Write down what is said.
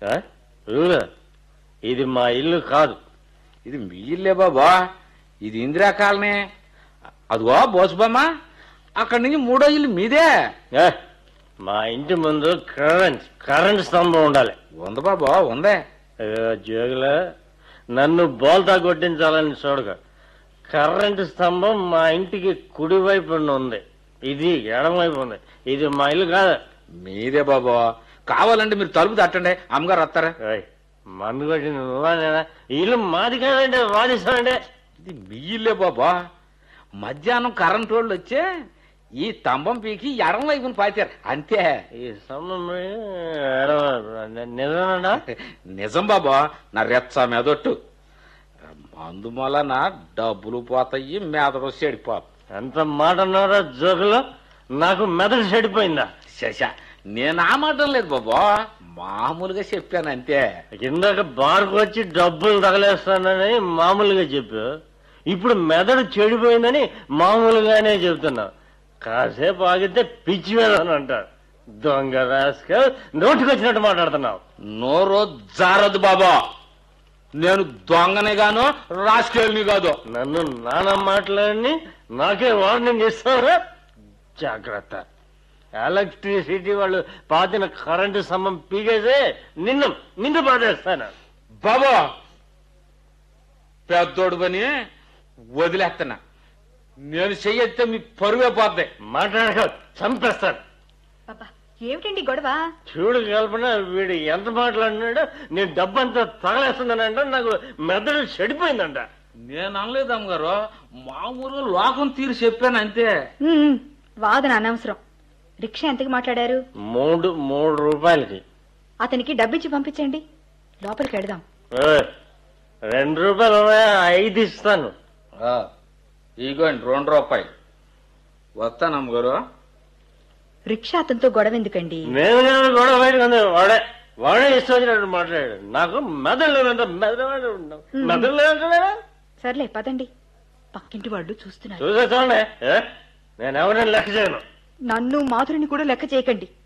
ఆ? ఊరు. ఇది మా ఇల్లు కాదు ఇది మీ ఇల్లే బాబా ఇది ఇందిరా కాలనీ అదిగో బోసుబమ్మ అక్కడి నుంచి మూడో ఇల్లు మీదే ఏ, మా ఇంటి ముందు కరెంట్ కరెంట్ స్తంభం ఉండాలి ఉంది బాబా ఉందే అయ్యో, జోగుల నన్ను బోల్తా కొట్టించాలని చూడక కరెంటు స్తంభం మా ఇంటికి కుడివైపు ఉంది ఇది ఎడమవైపు ఉంది ఇది మా ఇల్లు కాదు మీదే బాబా కావాలంటే మీరు తలుపు తట్టండి అమ్మగారు వస్తారా ఏయ్, మందు కొట్టింది నువ్వా నేనా? ఈ ఇల్లు మాది కాదంటే వాదిస్తానంటే ఇది మీ ఇల్లే బాబా మధ్యాహ్నం కరెంట్ వాళ్ళు వచ్చే ఈ స్తంభం పీకి ఎడం వైపున పాతారు అంతే ఈ స్తంభం ఎడమ నిజమేనా నిజం బాబా నా రెచ్చ మెదొట్టు మందు మూలన డబ్బులు పోతాయి మెదడు చెడిపోతాయి ఎంత మాట అన్నారా జోకులు నాకు మెదడు చెడిపోయిందా శశ నేను ఆ మాట లేదు బాబా మామూలుగా చెప్పాను అంతే ఇందాక బార్కు వచ్చి డబ్బులు తగలేస్తానని మామూలుగా చెప్పు ఇప్పుడు మెదడు చెడిపోయిందని మామూలుగానే చెప్తున్నా కాసేపు ఆగితే పిచ్చి మీద అంటారు దొంగ రాసుక నోటికొచ్చినట్టు మాట్లాడుతున్నావు నోరు జారదు బాబా నేను దొంగనే గాను రాసుకెళ్ళని కాదు నన్ను నాన్న మాట్లాడి నాకే వార్నింగ్ ఇస్తారా జాగ్రత్త ఎలక్ట్రిసిటీ వాళ్ళు పాతిన కరెంటు స్తంభం పీకేసే నిన్ను నిన్ను పాదేస్తాను బాబా పెద్దోడు పని వదిలేస్తున్నా నేను చెయ్యొస్తే మీ పరువే పోద్ది మాట్లాడక చంపేస్తాను పాపా ఏమిటండి గొడవ చూడు కల్పన వీడు ఎంత మాట్లాడినాడో నేను డబ్బంతా తగలేస్తున్నానంట నాకు మెదడు చెడిపోయిందంట నేను అనలేదు అమ్మగారు మామూలుగా లోకం తీరు చెప్పాను అంతే ఉమ్, వాదన అనవసరం రిక్షా ఎంతకి మాట్లాడారు మూడు మూడు రూపాయలకి అతనికి డబ్బిచ్చి పంపించండి లోపలికి వెళదాం ఓయ్, రెండు రూపాయలు ఉన్నాయా? ఐదు ఇస్తాను ఇగోండి రెండు రూపాయలు వస్తాను అమ్మగారు రిక్షా అతనితో గొడవ ఎందుకండి నేను కాదు గొడవ బయటకు ఉంది వాడే వాడే ఇష్టం వచ్చినట్టు మాట్లాడాడు నాకు మెదడు లేదంట మెదడు మెదడు లేదంటాడా సర్లే పదండి పక్కింటి వాళ్ళు చూస్తున్నారు చూసే చూడండి ఏ? నేను ఎవరిని లెక్క చేయను నన్ను మాధురిని కూడా లెక్క చేయకండి